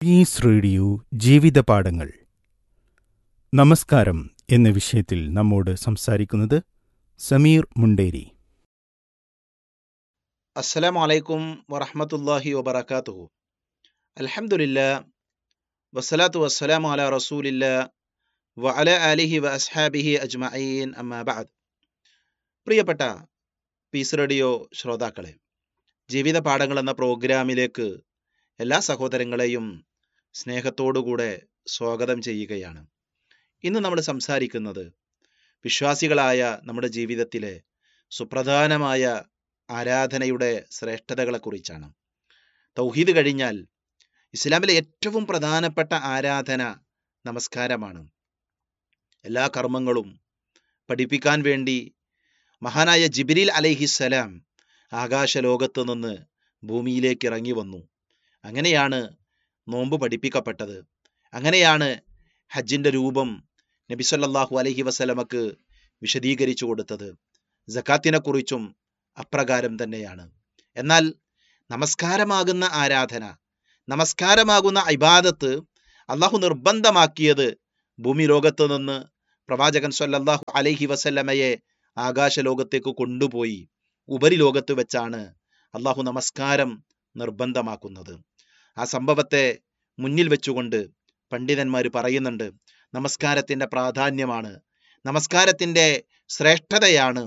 Piece radio ജീവിതപാഠങ്ങൾ നമസ്കാരം എന്ന വിഷയത്തിൽ നമ്മോട് സംസാരിക്കുന്നത് സമീർ മുണ്ടേരി അസ്സലാമു അലൈക്കും വറഹ്മത്തുള്ളാഹി വബറകാതുഹു അൽഹംദുലില്ലാ വസ്സലാത്തു വസ്സലാമു അലാ റസൂലില്ലാ വ അല ആലിഹി വ അസ്ഹാബിഹി അജ്മഈൻ അമ്മാ ബഅദ് പ്രിയപ്പെട്ട പീസ് റേഡിയോ ശ്രോതാക്കളെ ജീവിത പാഠങ്ങൾ എന്ന പ്രോഗ്രാമിലേക്ക് എല്ലാ സഹോദരങ്ങളെയും സ്നേഹത്തോടുകൂടെ സ്വാഗതം ചെയ്യുകയാണ് ഇന്ന് നമ്മൾ സംസാരിക്കുന്നത് വിശ്വാസികളായ നമ്മുടെ ജീവിതത്തിലെ സുപ്രധാനമായ ആരാധനയുടെ ശ്രേഷ്ഠതകളെക്കുറിച്ചാണ് തൗഹീദ് കഴിഞ്ഞാൽ ഇസ്ലാമിലെ ഏറ്റവും പ്രധാനപ്പെട്ട ആരാധന നമസ്കാരമാണ് എല്ലാ കർമ്മങ്ങളും പഠിപ്പിക്കാൻ വേണ്ടി മഹാനായ ജിബിരിൽ അലൈഹിസ്സലാം ആകാശലോകത്ത് നിന്ന് ഭൂമിയിലേക്ക് ഇറങ്ങി വന്നു അങ്ങനെയാണ് നോമ്പ് പഠിപ്പിക്കപ്പെട്ടത് അങ്ങനെയാണ് ഹജ്ജിൻ്റെ രൂപം നബി സല്ലല്ലാഹു അലൈഹി വസല്ലമക്ക് വിശദീകരിച്ചു കൊടുത്തത് ജക്കാത്തിനെക്കുറിച്ചും അപ്രകാരം തന്നെയാണ് എന്നാൽ നമസ്കാരമാകുന്ന ആരാധന നമസ്കാരമാകുന്ന ഇബാദത്ത് അള്ളാഹു നിർബന്ധമാക്കിയത് ഭൂമി ലോകത്ത് നിന്ന് പ്രവാചകൻ സല്ലല്ലാഹു അലൈഹി വസല്ലമയെ ആകാശലോകത്തേക്ക് കൊണ്ടുപോയി ഉപരിലോകത്ത് വെച്ചാണ് അള്ളാഹു നമസ്കാരം നിർബന്ധമാക്കുന്നത് ആ സംഭവത്തെ മുന്നിൽ വെച്ചുകൊണ്ട് പണ്ഡിതന്മാർ പറയുന്നുണ്ട് നമസ്കാരത്തിൻ്റെ പ്രാധാന്യമാണ് നമസ്കാരത്തിൻ്റെ ശ്രേഷ്ഠതയാണ്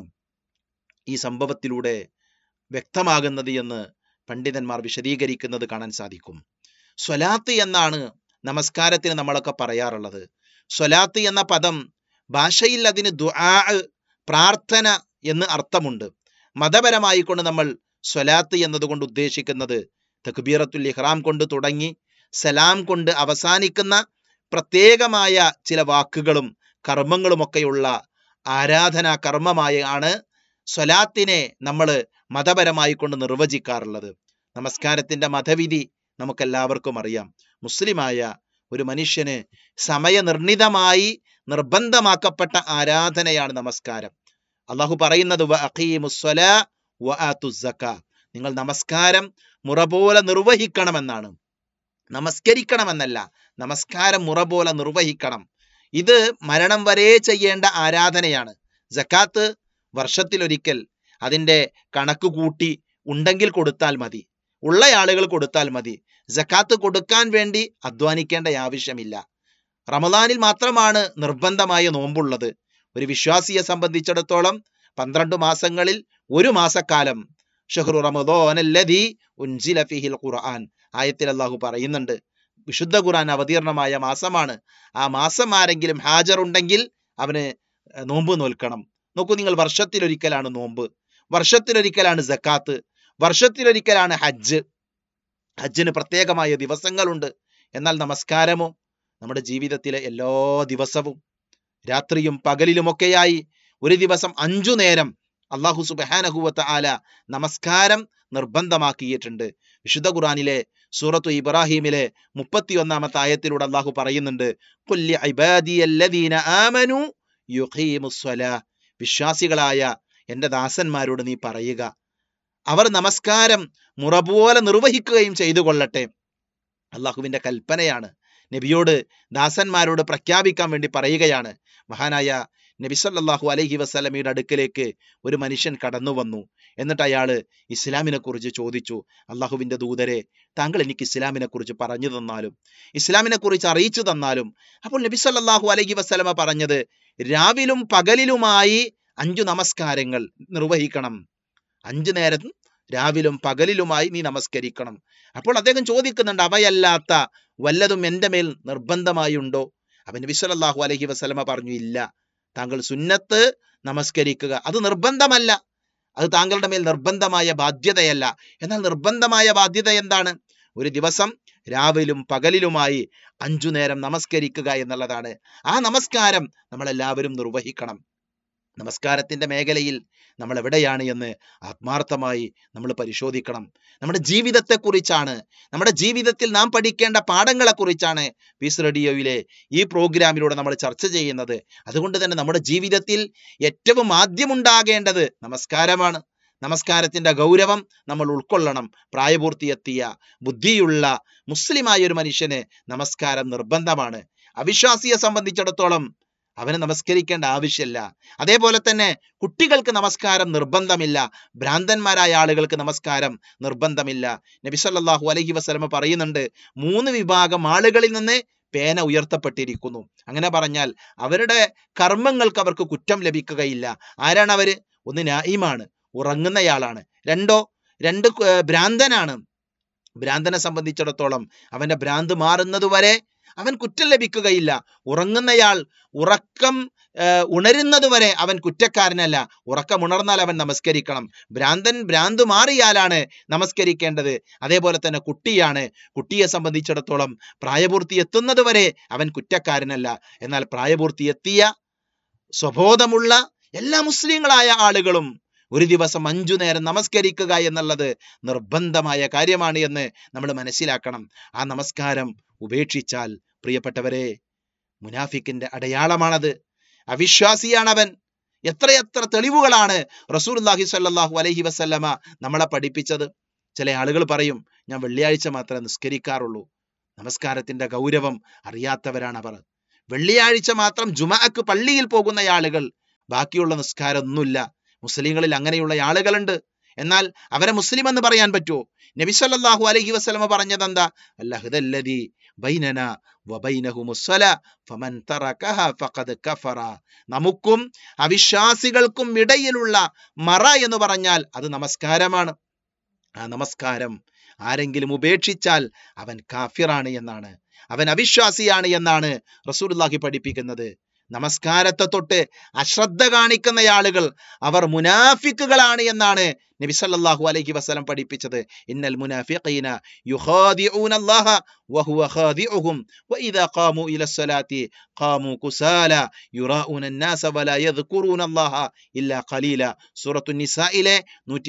ഈ സംഭവത്തിലൂടെ വ്യക്തമാകുന്നത് എന്ന് പണ്ഡിതന്മാർ വിശദീകരിക്കുന്നത് കാണാൻ സാധിക്കും സ്വലാത്ത് എന്നാണ് നമസ്കാരത്തിന് നമ്മളൊക്കെ പറയാറുള്ളത് സ്വലാത്ത് എന്ന പദം ഭാഷയിൽ അതിന് ദുആ പ്രാർത്ഥന എന്ന് അർത്ഥമുണ്ട് മതപരമായി കൊണ്ട് നമ്മൾ സ്വലാത്ത് എന്നതുകൊണ്ട് ഉദ്ദേശിക്കുന്നത് തക്ബീറത്തുൽ ഇഹ്റാം കൊണ്ട് തുടങ്ങി സലാം കൊണ്ട് അവസാനിക്കുന്ന പ്രത്യേകമായ ചില വാക്കുകളും കർമ്മങ്ങളുമൊക്കെയുള്ള ആരാധനാ കർമ്മമായാണ് സ്വലാത്തിനെ നമ്മൾ മതപരമായി കൊണ്ട് നിർവചിക്കാറുള്ളത് നമസ്കാരത്തിന്റെ മതവിധി നമുക്കെല്ലാവർക്കും അറിയാം മുസ്ലിമായ ഒരു മനുഷ്യന് സമയനിർണിതമായി നിർബന്ധമാക്കപ്പെട്ട ആരാധനയാണ് നമസ്കാരം അള്ളാഹു പറയുന്നത് "വ അഖീമുസ്സലാ വ ആത്തുസ്സക്കാ." നിങ്ങൾ നമസ്കാരം മുറ പോലെ നിർവഹിക്കണമെന്നാണ് നമസ്കരിക്കണമെന്നല്ല നമസ്കാരം മുറ പോലെ നിർവഹിക്കണം ഇത് മരണം വരെ ചെയ്യേണ്ട ആരാധനയാണ് ജക്കാത്ത് വർഷത്തിലൊരിക്കൽ അതിൻ്റെ കണക്ക് കൂട്ടി ഉണ്ടെങ്കിൽ കൊടുത്താൽ മതി ഉള്ള ആളുകൾ കൊടുത്താൽ മതി ജക്കാത്ത് കൊടുക്കാൻ വേണ്ടി അധ്വാനിക്കേണ്ട ആവശ്യമില്ല റമദാനിൽ മാത്രമാണ് നിർബന്ധമായ നോമ്പുള്ളത് ഒരു വിശ്വാസിയെ സംബന്ധിച്ചിടത്തോളം പന്ത്രണ്ട് മാസങ്ങളിൽ ഒരു മാസക്കാലം ഷഹ്റു റമദോനല്ലദീ ഉൻസില ഫിഹിൽ ഖുർആൻ ആയത്തിൽ അള്ളാഹു പറയുന്നുണ്ട് വിശുദ്ധ ഖുർആൻ അവതീർണമായ മാസമാണ് ആ മാസം ആരെങ്കിലും ഹാജർ ഉണ്ടെങ്കിൽ അവന് നോമ്പ് നോൽക്കണം നോക്കൂ നിങ്ങൾ വർഷത്തിലൊരിക്കലാണ് നോമ്പ് വർഷത്തിലൊരിക്കലാണ് ജക്കാത്ത് വർഷത്തിലൊരിക്കലാണ് ഹജ്ജ് ഹജ്ജിന് പ്രത്യേകമായ ദിവസങ്ങളുണ്ട് എന്നാൽ നമസ്കാരമോ നമ്മുടെ ജീവിതത്തിലെ എല്ലാ ദിവസവും രാത്രിയും പകലിലുമൊക്കെയായി ഒരു ദിവസം അഞ്ചു നേരം അള്ളാഹു സുബാനഹുവത്ത ആല നമസ്കാരം നിർബന്ധമാക്കിയിട്ടുണ്ട് വിശുദ്ധ ഖുറാനിലെ സൂറത്തു ഇബ്രാഹിമിലെ മുപ്പത്തി ഒന്നാമത്തെ ആയത്തിലൂടെ അള്ളാഹു പറയുന്നുണ്ട് "ഖുൽ ലിഇബാദിയല്ലദീന ആമനു യുഖീമുസ്സലാ." വിശ്വാസികളായ എൻ്റെ ദാസന്മാരോട് നീ പറയുക അവർ നമസ്കാരം മുറ പോലെ നിർവഹിക്കുകയും ചെയ്തു കൊള്ളട്ടെ അള്ളാഹുവിൻ്റെ കൽപ്പനയാണ് നബിയോട് ദാസന്മാരോട് പ്രഖ്യാപിക്കാൻ വേണ്ടി പറയുകയാണ് മഹാനായ നബി സല്ലല്ലാഹു അലൈഹി വസല്ലമയുടെ അടുക്കലേക്ക് ഒരു മനുഷ്യൻ കടന്നു വന്നു എന്നിട്ട് അയാൾ ഇസ്ലാമിനെ കുറിച്ച് ചോദിച്ചു അള്ളാഹുവിൻ്റെ ദൂതരെ താങ്കൾ എനിക്ക് ഇസ്ലാമിനെ കുറിച്ച് പറഞ്ഞു തന്നാലും ഇസ്ലാമിനെ കുറിച്ച് അറിയിച്ചു തന്നാലും അപ്പോൾ നബി സല്ലല്ലാഹു അലൈഹി വസല്ലമ പറഞ്ഞത് രാവിലും പകലിലുമായി അഞ്ചു നമസ്കാരങ്ങൾ നിർവഹിക്കണം അഞ്ചു നേരം രാവിലും പകലിലുമായി നീ നമസ്കരിക്കണം അപ്പോൾ അദ്ദേഹം ചോദിക്കുന്നുണ്ട് അവയല്ലാത്ത വല്ലതും എൻ്റെ മേൽ നിർബന്ധമായി ഉണ്ടോ അവൻ നബി സല്ലല്ലാഹു അലൈഹി വസല്ലമ പറഞ്ഞു ഇല്ല താങ്കൾ സുന്നത്ത് നമസ്കരിക്കുക അത് നിർബന്ധമല്ല അത് താങ്കളുടെ മേൽ നിർബന്ധമായ ബാധ്യതയല്ല എന്നാൽ നിർബന്ധമായ ബാധ്യത എന്താണ് ഒരു ദിവസം രാവിലും പകലിലുമായി അഞ്ചു നേരം നമസ്കരിക്കുക എന്നുള്ളതാണ് ആ നമസ്കാരം നമ്മളെല്ലാവരും നിർവഹിക്കണം നമസ്കാരത്തിന്റെ മേഖലയിൽ നമ്മൾ എവിടെയാണ് എന്ന് ആത്മാർത്ഥമായി നമ്മൾ പരിശോധിക്കണം നമ്മുടെ ജീവിതത്തെക്കുറിച്ചാണ് നമ്മുടെ ജീവിതത്തിൽ നാം പഠിക്കേണ്ട പാഠങ്ങളെക്കുറിച്ചാണ് പീസ് റേഡിയോയിലെ ഈ പ്രോഗ്രാമിലൂടെ നമ്മൾ ചർച്ച ചെയ്യുന്നത് അതുകൊണ്ട് തന്നെ നമ്മുടെ ജീവിതത്തിൽ ഏറ്റവും ആദ്യം ഉണ്ടാകേണ്ടത് നമസ്കാരമാണ് നമസ്കാരത്തിന്റെ ഗൗരവം നമ്മൾ ഉൾക്കൊള്ളണം പ്രായപൂർത്തിയെത്തിയ ബുദ്ധിയുള്ള മുസ്ലിമായ ഒരു മനുഷ്യന് നമസ്കാരം നിർബന്ധമാണ് അവിശ്വാസിയെ സംബന്ധിച്ചിടത്തോളം അവന് നമസ്കരിക്കേണ്ട ആവശ്യമില്ല അതേപോലെ തന്നെ കുട്ടികൾക്ക് നമസ്കാരം നിർബന്ധമില്ല ഭ്രാന്തന്മാരായ ആളുകൾക്ക് നമസ്കാരം നിർബന്ധമില്ല നബി സല്ലല്ലാഹു അലൈഹി വസല്ലമ പറയുന്നുണ്ട് മൂന്ന് വിഭാഗം ആളുകളിൽ നിന്ന് പേന ഉയർത്തപ്പെട്ടിരിക്കുന്നു അങ്ങനെ പറഞ്ഞാൽ അവരുടെ കർമ്മങ്ങൾക്ക് അവർക്ക് കുറ്റം ലഭിക്കുകയില്ല ആരാണ് അവര് ഒന്ന് നായിമാണ് ഉറങ്ങുന്നയാളാണ് രണ്ടോ രണ്ട് കു- ഏർ ഭ്രാന്തനാണ് ഭ്രാന്തനെ സംബന്ധിച്ചിടത്തോളം അവന്റെ ഭ്രാന്ത് മാറുന്നത് വരെ അവൻ കുറ്റം ലഭിക്കുകയില്ല ഉറങ്ങുന്നയാൾ ഉറക്കം ഏർ ഉണരുന്നത് വരെ അവൻ കുറ്റക്കാരനല്ല ഉറക്കം ഉണർന്നാൽ അവൻ നമസ്കരിക്കണം ഭ്രാന്തൻ ഭ്രാന്ത് മാറിയാലാണ് നമസ്കരിക്കേണ്ടത് അതേപോലെ തന്നെ കുട്ടിയാണ് കുട്ടിയെ സംബന്ധിച്ചിടത്തോളം പ്രായപൂർത്തി എത്തുന്നത് വരെ അവൻ കുറ്റക്കാരനല്ല എന്നാൽ പ്രായപൂർത്തി എത്തിയ സ്വബോധമുള്ള എല്ലാ മുസ്ലിങ്ങളായ ആളുകളും ഒരു ദിവസം അഞ്ചു നേരം നമസ്കരിക്കുക എന്നുള്ളത് നിർബന്ധമായ കാര്യമാണ് എന്ന് നമ്മൾ മനസ്സിലാക്കണം ആ നമസ്കാരം ഉപേക്ഷിച്ചാൽ പ്രിയപ്പെട്ടവരെ മുനാഫിക്കിന്റെ അടയാളമാണത് അവിശ്വാസിയാണവൻ എത്രയെത്ര തെളിവുകളാണ് റസൂലുള്ളാഹി സ്വല്ലല്ലാഹു അലൈഹി വസല്ലമ നമ്മളെ പഠിപ്പിച്ചത് ചില ആളുകൾ പറയും ഞാൻ വെള്ളിയാഴ്ച മാത്രമേ നിസ്കരിക്കാറുള്ളൂ നമസ്കാരത്തിന്റെ ഗൗരവം അറിയാത്തവരാണ് അവർ വെള്ളിയാഴ്ച മാത്രം ജുമാക്ക് പള്ളിയിൽ പോകുന്ന ആളുകൾ ബാക്കിയുള്ള നിസ്കാരം ഒന്നുമില്ല മുസ്ലിങ്ങളിൽ അങ്ങനെയുള്ള ആളുകളുണ്ട് എന്നാൽ അവരെ മുസ്ലിം എന്ന് പറയാൻ പറ്റുമോ നബി സല്ലല്ലാഹു അലൈഹി വസല്ലമ പറഞ്ഞത് എന്താ അല്ലഹുദല്ലദി ബൈനന വബൈനഹുമുസ്സല ഫമൻ തറകഹ ഫഖദ് കഫറ നമുക്കും അവിശ്വാസികൾക്കും ഇടയിലുള്ള മറ എന്ന് പറഞ്ഞാൽ അത് നമസ്കാരമാണ് ആ നമസ്കാരം ആരെങ്കിലും ഉപേക്ഷിച്ചാൽ അവൻ കാഫിറാണ് എന്നാണ് അവൻ അവിശ്വാസിയാണ് എന്നാണ് റസൂലുള്ളാഹി പഠിപ്പിക്കുന്നത് നമസ്കാരത്തെ തൊട്ട് അശ്രദ്ധ കാണിക്കുന്ന ആളുകൾ അവർ മുനാഫിക്കുകളാണ് എന്നാണ് നബി സല്ലല്ലാഹു അലൈഹി വസല്ലം പഠിപ്പിച്ചത് ഇന്നൽ മുനാഫിഖീന യുഖാദിഊന അല്ലാഹ വഹുവ ഖാദിഉഹും വഇദാ ഖാമു ഇല സ്വലാത്തി ഖാമു കുസാല യുറാഊന الناس വലാ യദ്കുറൂന അല്ലാഹ ഇല്ലാ ഖലീല സൂറത്തു നിസായിലെ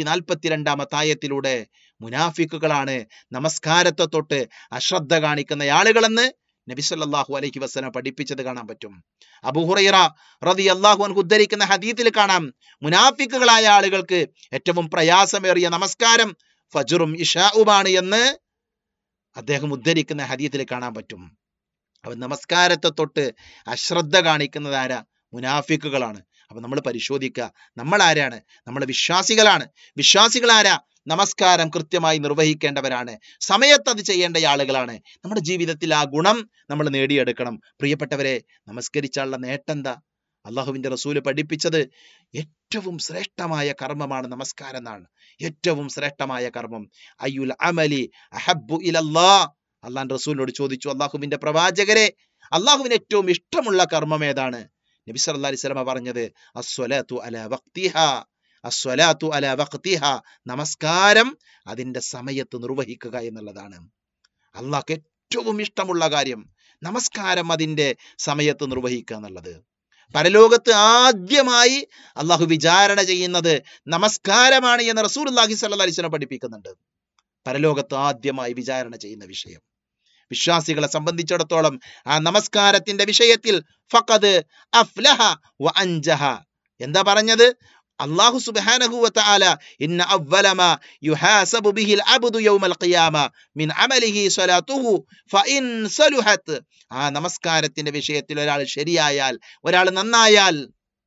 142 ആയത്തിലൂടെ മുനാഫിക്കുകളാണ് നമസ്കാരത്തെ തൊട്ട് അശ്രദ്ധ കാണിക്കുന്ന ആളുകളെന്ന് നബി സല്ലല്ലാഹു അലൈഹി വസല്ലം പഠിപ്പിച്ചത് കാണാൻ പറ്റും അബൂഹുറൈറ റളിയല്ലാഹു അൻഹു ഉദ്ധരിക്കുന്ന ഹദീത്തിൽ കാണാം മുനാഫിക്കുകളായ ആളുകൾക്ക് ഏറ്റവും പ്രയാസമേറിയ നമസ്കാരം ഫജറും ഇഷാഉമാണ് എന്ന് അദ്ദേഹം ഉദ്ധരിക്കുന്ന ഹദീത്തിൽ കാണാൻ പറ്റും അവൻ നമസ്കാരത്തെ തൊട്ട് അശ്രദ്ധ കാണിക്കുന്നത് ആരാ മുനാഫിക്കുകളാണ് അപ്പൊ നമ്മൾ പരിശോധിക്കുക നമ്മൾ ആരാണ് നമ്മൾ വിശ്വാസികളാണ് വിശ്വാസികൾ ആരാ നമസ്കാരം കൃത്യമായി നിർവഹിക്കേണ്ടവരാണ് സമയത്ത് അത് ചെയ്യേണ്ട ആളുകളാണ് നമ്മുടെ ജീവിതത്തിൽ ആ ഗുണം നമ്മൾ നേടിയെടുക്കണം പ്രിയപ്പെട്ടവരെ നമസ്കരിച്ചാലുള്ള നേട്ടം എന്താ അള്ളാഹുവിന്റെ റസൂല് പഠിപ്പിച്ചത് ഏറ്റവും ശ്രേഷ്ഠമായ കർമ്മമാണ് നമസ്കാരം എന്നാണ് ഏറ്റവും ശ്രേഷ്ഠമായ കർമ്മം അയ്യുൽ അമലി അഹബ്ബു ഇലല്ലാ അള്ളാൻ റസൂലിനോട് ചോദിച്ചു അള്ളാഹുവിന്റെ പ്രവാചകരെ അള്ളാഹുവിന് ഏറ്റവും ഇഷ്ടമുള്ള കർമ്മം ഏതാണ് നബി സല്ലല്ലാഹു അലൈഹി വസല്ലമ പറഞ്ഞത് അസ്വലാത്തു അലാ വഖ്തിഹ അസ്വലാത്തു അലാ വഖ്തിഹ നമസ്കാരം അതിന്റെ സമയത്ത് നിർവഹിക്കുക എന്നുള്ളതാണ് അള്ളാഹ്ക്ക് ഏറ്റവും ഇഷ്ടമുള്ള കാര്യം നമസ്കാരം അതിന്റെ സമയത്ത് നിർവഹിക്കുക എന്നുള്ളത് പരലോകത്ത് ആദ്യമായി അള്ളാഹു വിചാരണ ചെയ്യുന്നത് നമസ്കാരമാണ് എന്ന് റസൂലുള്ളാഹി സ്വല്ലല്ലാഹി അലൈഹി വസല്ലം പഠിപ്പിക്കുന്നുണ്ട് പരലോകത്ത് ആദ്യമായി വിചാരണ ചെയ്യുന്ന വിഷയം വിശ്വാസികളെ സംബന്ധിച്ചിടത്തോളം ആ നമസ്കാരത്തിന്റെ വിഷയത്തിൽ ഫഖദ് അഫ്ലഹ വ അൻജഹ എന്താ പറഞ്ഞത് അല്ലാഹു സുബ്ഹാനഹു വ തആല ഇന്ന അവ്വല മാ യുഹാസബു ബിഹിൽ അബ്ദു യൗമൽ ഖിയാമ മിൻ അമലിഹി സ്വലാത്തുഹു ഫഇൻ സലുഹത് ആ നമസ്കാരത്തിന്റെ വിഷയത്തിൽ ഒരാൾ ശരിയായാൽ ഒരാൾ നന്നായാൽ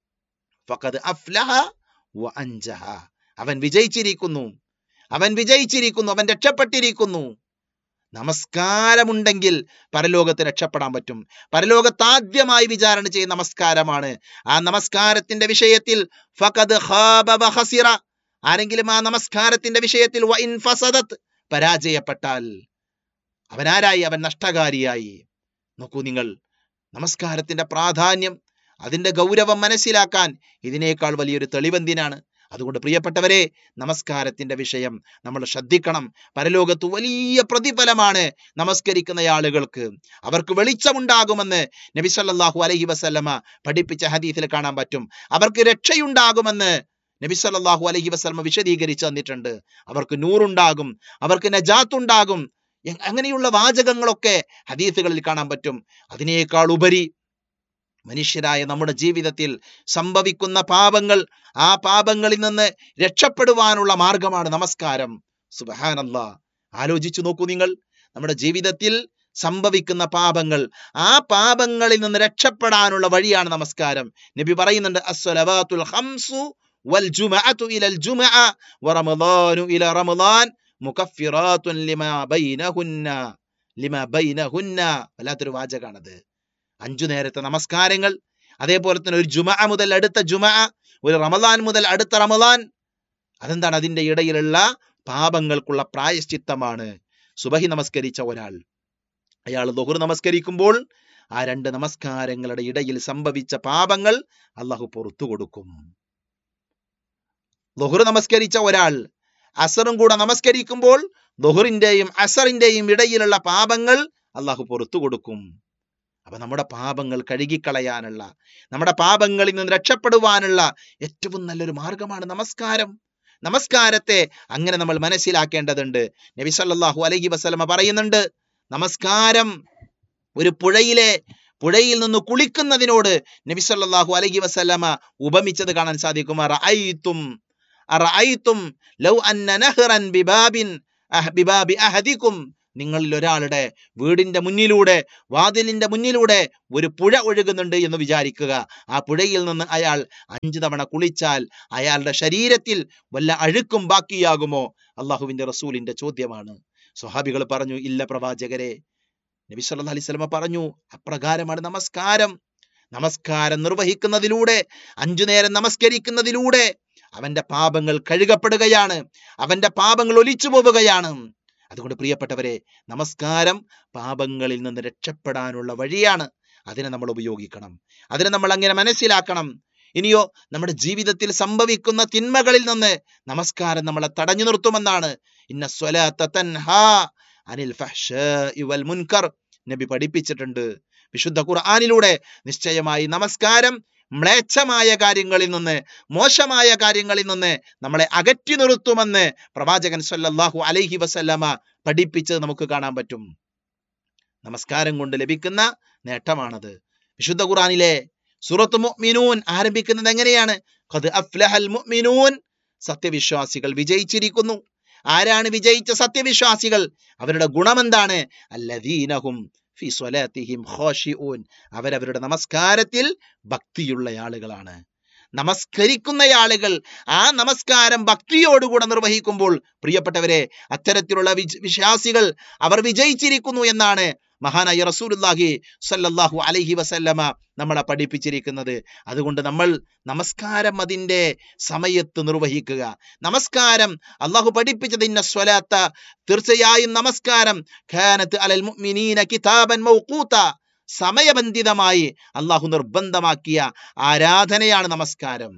ഫഖദ് അഫ്ലഹ വ അൻജഹ അവൻ വിജയിച്ചിരിക്കുന്നു അവൻ വിജയിച്ചിരിക്കുന്നു അവൻ രക്ഷപ്പെട്ടിരിക്കുന്നു നമസ്കാരമുണ്ടെങ്കിൽ പരലോകത്ത് രക്ഷപ്പെടാൻ പറ്റും പരലോകത്ത് ആദ്യമായി വിചാരണ ചെയ്യുന്ന നമസ്കാരമാണ് ആ നമസ്കാരത്തിന്റെ വിഷയത്തിൽ ഫഖദ് ഖാബ വ ഖസിറ ആരെങ്കിലും ആ നമസ്കാരത്തിന്റെ വിഷയത്തിൽ വ ഇൻ ഫസദത് പരാജയപ്പെട്ടാൽ അവനാരായി അവൻ നഷ്ടകാരിയായി നോക്കൂ നിങ്ങൾ നമസ്കാരത്തിന്റെ പ്രാധാന്യം അതിന്റെ ഗൗരവം മനസ്സിലാക്കാൻ ഇതിനേക്കാൾ വലിയൊരു തെളിവെന്തിനാണ് അതുകൊണ്ട് പ്രിയപ്പെട്ടവരെ നമസ്കാരത്തിന്റെ വിഷയം നമ്മൾ ശ്രദ്ധിക്കണം പരലോകത്ത് വലിയ പ്രതിഫലമാണ് നമസ്കരിക്കുന്ന ആളുകൾക്ക് അവർക്ക് വെളിച്ചമുണ്ടാകുമെന്ന് നബി സല്ലല്ലാഹു അലൈഹി വസല്ലമ പഠിപ്പിച്ച ഹദീസിൽ കാണാൻ പറ്റും അവർക്ക് രക്ഷയുണ്ടാകുമെന്ന് നബി സല്ലല്ലാഹു അലൈഹി വസല്ലമ വിശദീകരിച്ചു തന്നിട്ടുണ്ട് അവർക്ക് നൂറുണ്ടാകും അവർക്ക് നജാത്ത് ഉണ്ടാകും എ- അങ്ങനെയുള്ള വാചകങ്ങളൊക്കെ ഹദീസുകളിൽ കാണാൻ പറ്റും അതിനേക്കാൾ ഉപരി മനുഷ്യരായ നമ്മുടെ ജീവിതത്തിൽ സംഭവിക്കുന്ന പാപങ്ങൾ ആ പാപങ്ങളിൽ നിന്ന് രക്ഷപ്പെടുവാനുള്ള മാർഗമാണ് നമസ്കാരം സുബഹാനല്ല ആലോചിച്ചു നോക്കൂ നിങ്ങൾ നമ്മുടെ ജീവിതത്തിൽ സംഭവിക്കുന്ന പാപങ്ങൾ ആ പാപങ്ങളിൽ നിന്ന് രക്ഷപ്പെടാനുള്ള വഴിയാണ് നമസ്കാരം നബി പറയുന്നുണ്ട് അസ്സലവാത്തുൽ ഹംസു വൽ ജുമഅതു ഇലൽ ജുമഅ വറമളാനു ഇല റമളാൻ മുകഫിറാത്തുൻ ലിമാ ബൈനഹുന്ന ലിമാ ബൈനഹുന്ന വല്ലാത്തൊരു വാചകാണത് അഞ്ചു നേരത്തെ നമസ്കാരങ്ങൾ അതേപോലെ തന്നെ ഒരു ജുമ മുതൽ അടുത്ത ജുമ ഒരു റമദാൻ മുതൽ അടുത്ത റമദാൻ അതെന്താണ് അതിന്റെ ഇടയിലുള്ള പാപങ്ങൾക്കുള്ള പ്രായശ്ചിത്തമാണ് സുബഹി നമസ്കരിച്ച ഒരാൾ അയാൾ ദുഹുർ നമസ്കരിക്കുമ്പോൾ ആ രണ്ട് നമസ്കാരങ്ങളുടെ ഇടയിൽ സംഭവിച്ച പാപങ്ങൾ അള്ളാഹു പുറത്തു കൊടുക്കും ദുഹുർ നമസ്കരിച്ച ഒരാൾ അസറും കൂടെ നമസ്കരിക്കുമ്പോൾ ദുഹറിന്റെയും അസറിന്റെയും ഇടയിലുള്ള പാപങ്ങൾ അള്ളാഹു പുറത്തു കൊടുക്കും അപ്പൊ നമ്മുടെ പാപങ്ങൾ കഴുകിക്കളയാനുള്ള നമ്മുടെ പാപങ്ങളിൽ നിന്ന് രക്ഷപ്പെടുവാനുള്ള ഏറ്റവും നല്ലൊരു മാർഗമാണ് നമസ്കാരം നമസ്കാരത്തെ അങ്ങനെ നമ്മൾ മനസ്സിലാക്കേണ്ടതുണ്ട് നബി സല്ലല്ലാഹു അലൈഹി വസല്ലമ പറയുന്നുണ്ട് നമസ്കാരം ഒരു പുഴയിലെ പുഴയിൽ നിന്ന് കുളിക്കുന്നതിനോട് നബി സല്ലല്ലാഹു അലൈഹി വസല്ലമ ഉപമിച്ചത് കാണാൻ സാധിക്കും അറഅയ്തും അറഅയ്തും ലൗ അന്ന നഹ്റൻ ബിബാബിൻ അഹ് ബിബാബി അഹദിക്കും നിങ്ങളിൽ ഒരാളുടെ വീടിന്റെ മുന്നിലൂടെ വാതിലിന്റെ മുന്നിലൂടെ ഒരു പുഴ ഒഴുകുന്നുണ്ട് എന്ന് വിചാരിക്കുക ആ പുഴയിൽ നിന്ന് അയാൾ അഞ്ചു തവണ കുളിച്ചാൽ അയാളുടെ ശരീരത്തിൽ വല്ല അഴുക്കും ബാക്കിയാകുമോ അള്ളാഹുവിന്റെ റസൂലിന്റെ ചോദ്യമാണ് സ്വഹാബികൾ പറഞ്ഞു ഇല്ല പ്രവാചകരെ നബി സല്ലല്ലാഹു അലൈഹി വസല്ലമ പറഞ്ഞു അപ്രകാരമാണ് നമസ്കാരം നമസ്കാരം നിർവഹിക്കുന്നതിലൂടെ അഞ്ചു നേരം നമസ്കരിക്കുന്നതിലൂടെ അവന്റെ പാപങ്ങൾ കഴുകപ്പെടുകയാണ് അവന്റെ പാപങ്ങൾ ഒലിച്ചു പോവുകയാണ് അതുകൊണ്ട് പ്രിയപ്പെട്ടവരെ നമസ്കാരം പാപങ്ങളിൽ നിന്ന് രക്ഷപ്പെടാനുള്ള വഴിയാണ് അതിനെ നമ്മൾ ഉപയോഗിക്കണം അതിനെ നമ്മൾ അങ്ങനെ മനസ്സിലാക്കണം ഇനിയോ നമ്മുടെ ജീവിതത്തിൽ സംഭവിക്കുന്ന തിന്മകളിൽ നിന്ന് നമസ്കാരം നമ്മളെ തടഞ്ഞു നിർത്തുമെന്നാണ് ഇന്ന സ്വലാത്ത തൻഹാ അനിൽ ഫഹ്ശാഇ വൽ മുൻകർ നബി പഠിപ്പിച്ചിട്ടുണ്ട് വിശുദ്ധ ഖുർആനിലൂടെ നിശ്ചയമായി നമസ്കാരം മ്ലേച്ഛമായ കാര്യങ്ങളിൽ നിന്ന് മോശമായ കാര്യങ്ങളിൽ നിന്ന് നമ്മളെ അകറ്റി നിർത്തുമെന്ന് പ്രവാചകൻ സല്ലല്ലാഹു അലൈഹി വസല്ലമ പഠിപ്പിച്ചത് നമുക്ക് കാണാൻ പറ്റും നമസ്കാരം കൊണ്ട് ലഭിക്കുന്ന നേട്ടമാണത് വിശുദ്ധ ഖുർആനിലെ സൂറത്ത് മുഅ്മിനൂൻ ആരംഭിക്കുന്നത് എങ്ങനെയാണ് ഖദ് അഫ്ലഹൽ മുഅ്മിനൂൻ സത്യവിശ്വാസികൾ വിജയിച്ചിരിക്കുന്നു ആരാണ് വിജയിച്ച സത്യവിശ്വാസികൾ അവരുടെ ഗുണമെന്താണ് അല്ലദീനഹും ഫി സ്വലാത്തിഹിം ഖാശിഊൻ അവരവരുടെ നമസ്കാരത്തിൽ ഭക്തിയുള്ള ആളുകളാണ് നമസ്കരിക്കുന്ന ആളുകൾ ആ നമസ്കാരം ഭക്തിയോടുകൂടെ നിർവഹിക്കുമ്പോൾ പ്രിയപ്പെട്ടവരെ അത്തരത്തിലുള്ള വിജ- വിശ്വാസികൾ അവർ വിജയിച്ചിരിക്കുന്നു എന്നാണ് മഹാനായ റസൂലുള്ളാഹി സല്ലല്ലാഹു അലൈഹി വസല്ലമ നമ്മളെ പഠിപ്പിച്ചിരിക്കുന്നത് അതുകൊണ്ട് നമ്മൾ നമസ്കാരം അതിന്റെ സമയത്ത് നിർവഹിക്കുക നമസ്കാരം അള്ളാഹു പഠിപ്പിച്ചത് ഇന്ന സ്വലാത്ത തീർച്ചയായും നമസ്കാരം ഖാനത്ത് അലൽ മുഅ്മിനീന കിതാബൻ മൗഖൂത സമയബന്ധിതമായി അള്ളാഹു നിർബന്ധമാക്കിയ ആരാധനയാണ് നമസ്കാരം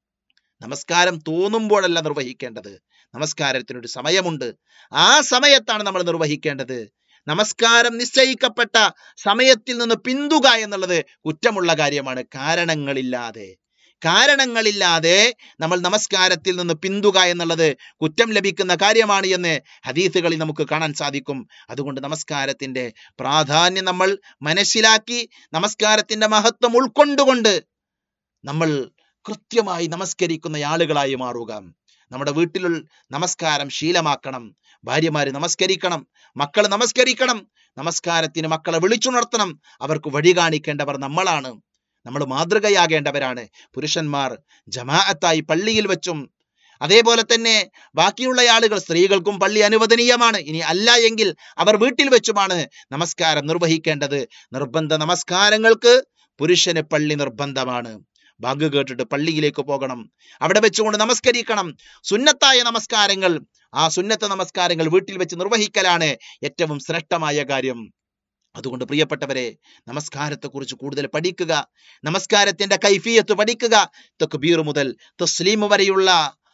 നമസ്കാരം തോന്നുമ്പോഴല്ല നിർവഹിക്കേണ്ടത് നമസ്കാരത്തിനൊരു സമയമുണ്ട് ആ സമയത്താണ് നമ്മൾ നിർവഹിക്കേണ്ടത് നമസ്കാരം നിശ്ചയിക്കപ്പെട്ട സമയത്തിൽ നിന്ന് പിന്തുക എന്നുള്ളത് കുറ്റമുള്ള കാര്യമാണ് കാരണങ്ങളില്ലാതെ കാരണങ്ങളില്ലാതെ നമ്മൾ നമസ്കാരത്തിൽ നിന്ന് പിന്തുക എന്നുള്ളത് കുറ്റം ലഭിക്കുന്ന കാര്യമാണ് എന്ന് ഹദീസുകളിൽ നമുക്ക് കാണാൻ സാധിക്കും അതുകൊണ്ട് നമസ്കാരത്തിന്റെ പ്രാധാന്യം നമ്മൾ മനസ്സിലാക്കി നമസ്കാരത്തിന്റെ മഹത്വം ഉൾക്കൊണ്ടുകൊണ്ട് നമ്മൾ കൃത്യമായി നമസ്കരിക്കുന്ന ആളുകളായി മാറുക നമ്മുടെ വീട്ടിൽ നമസ്കാരം ശീലമാക്കണം ഭാര്യമാര് നമസ്കരിക്കണം മക്കൾ നമസ്കരിക്കണം നമസ്കാരത്തിന് മക്കളെ വിളിച്ചുണർത്തണം അവർക്ക് വഴി കാണിക്കേണ്ടവർ നമ്മളാണ് നമ്മൾ മാതൃകയാകേണ്ടവരാണ് പുരുഷന്മാർ ജമാഅത്തായി പള്ളിയിൽ വെച്ചും അതേപോലെ തന്നെ ബാക്കിയുള്ള ആളുകൾ സ്ത്രീകൾക്കും പള്ളി അനുവദനീയമാണ് ഇനി അല്ല എങ്കിൽ അവർ വീട്ടിൽ വെച്ചുമാണ് നമസ്കാരം നിർവഹിക്കേണ്ടത് നിർബന്ധ നമസ്കാരങ്ങൾക്ക് പുരുഷന് പള്ളി നിർബന്ധമാണ് ബാങ്ക് കേട്ടിട്ട് പള്ളിയിലേക്ക് പോകണം അവിടെ വെച്ചുകൊണ്ട് നമസ്കരിക്കണം സുന്നത്തായ നമസ്കാരങ്ങൾ ആ സുന്നത്ത നമസ്കാരങ്ങൾ വീട്ടിൽ വെച്ച് നിർവഹിക്കലാണ് ഏറ്റവും ശ്രേഷ്ഠമായ കാര്യം അതുകൊണ്ട് പ്രിയപ്പെട്ടവരെ നമസ്കാരത്തെക്കുറിച്ച് കൂടുതൽ പഠിക്കുക നമസ്കാരത്തിന്റെ കൈഫിയത്ത് പഠിക്കുക തക്ബീർ മുതൽ തസ്ലീം വരെയുള്ള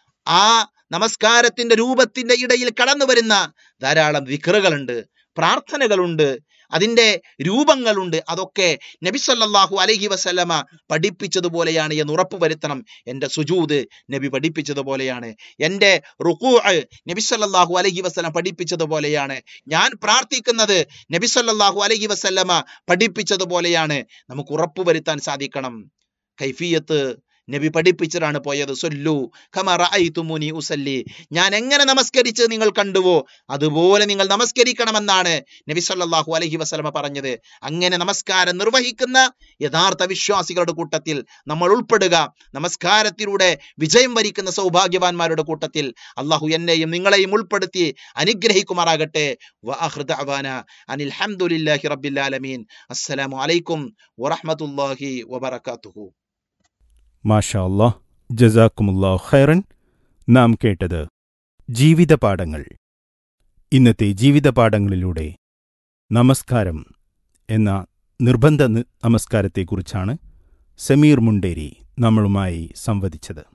ആ നമസ്കാരത്തിന്റെ രൂപത്തിന്റെ ഇടയിൽ കടന്നു വരുന്ന ധാരാളം വിക്റുകളുണ്ട് പ്രാർത്ഥനകളുണ്ട് അതിൻ്റെ രൂപങ്ങളുണ്ട് അതൊക്കെ നബി സല്ലല്ലാഹു അലൈഹി വസല്ലമ പഠിപ്പിച്ചതുപോലെയാണ് എന്ന് ഉറപ്പ് വരുത്തണം എൻ്റെ സുജൂദ് നബി പഠിപ്പിച്ചതുപോലെയാണ് എൻ്റെ റുക്കൂ നബി സല്ലല്ലാഹു അലൈഹി വസല്ലം പഠിപ്പിച്ചതുപോലെയാണ് ഞാൻ പ്രാർത്ഥിക്കുന്നത് നബി സല്ലല്ലാഹു അലൈഹി വസല്ലമ പഠിപ്പിച്ചതുപോലെയാണ് നമുക്ക് ഉറപ്പ് വരുത്താൻ സാധിക്കണം കൈഫിയത്ത് നബി പഠിപ്പിച്ചിട്ടാണ് പോയത് സൊല്ലു ഖമറഅയ്തുമുനി ഉസല്ലി ഞാൻ എങ്ങനെ നമസ്കരിച്ച് നിങ്ങൾ കണ്ടുവോ അതുപോലെ നിങ്ങൾ നമസ്കരിക്കണമെന്നാണ് നബി സല്ലല്ലാഹു അലൈഹി വസല്ലമ പറഞ്ഞത് അങ്ങനെ നമസ്കാരം നിർവഹിക്കുന്ന യഥാർത്ഥ വിശ്വാസികളുടെ കൂട്ടത്തിൽ നമ്മൾ ഉൾപ്പെടുക നമസ്കാരത്തിലൂടെ വിജയം വരിക്കുന്ന സൗഭാഗ്യവാന്മാരുടെ കൂട്ടത്തിൽ അള്ളാഹു എന്നെയും നിങ്ങളെയും ഉൾപ്പെടുത്തി അനുഗ്രഹിക്കുമാറാകട്ടെ വഅഖിറു ദഅവാന അനിൽ ഹംദുലില്ലാഹി റബ്ബിൽ ആലമീൻ അസ്സലാമു അലൈക്കും വറഹ്മത്തുള്ളാഹി വബറകാതുഹു മാഷാ അല്ലാഹ് ജസാക്കുമുല്ലാഹ് ഖൈറൻ നാം കേട്ടത് ജീവിതപാഠങ്ങൾ ഇന്നത്തെ ജീവിതപാഠങ്ങളിലൂടെ നമസ്കാരം എന്ന നിർബന്ധ നി- നമസ്കാരത്തെക്കുറിച്ചാണ് സമീർ മുണ്ടേരി നമ്മളുമായി സംവദിച്ചത്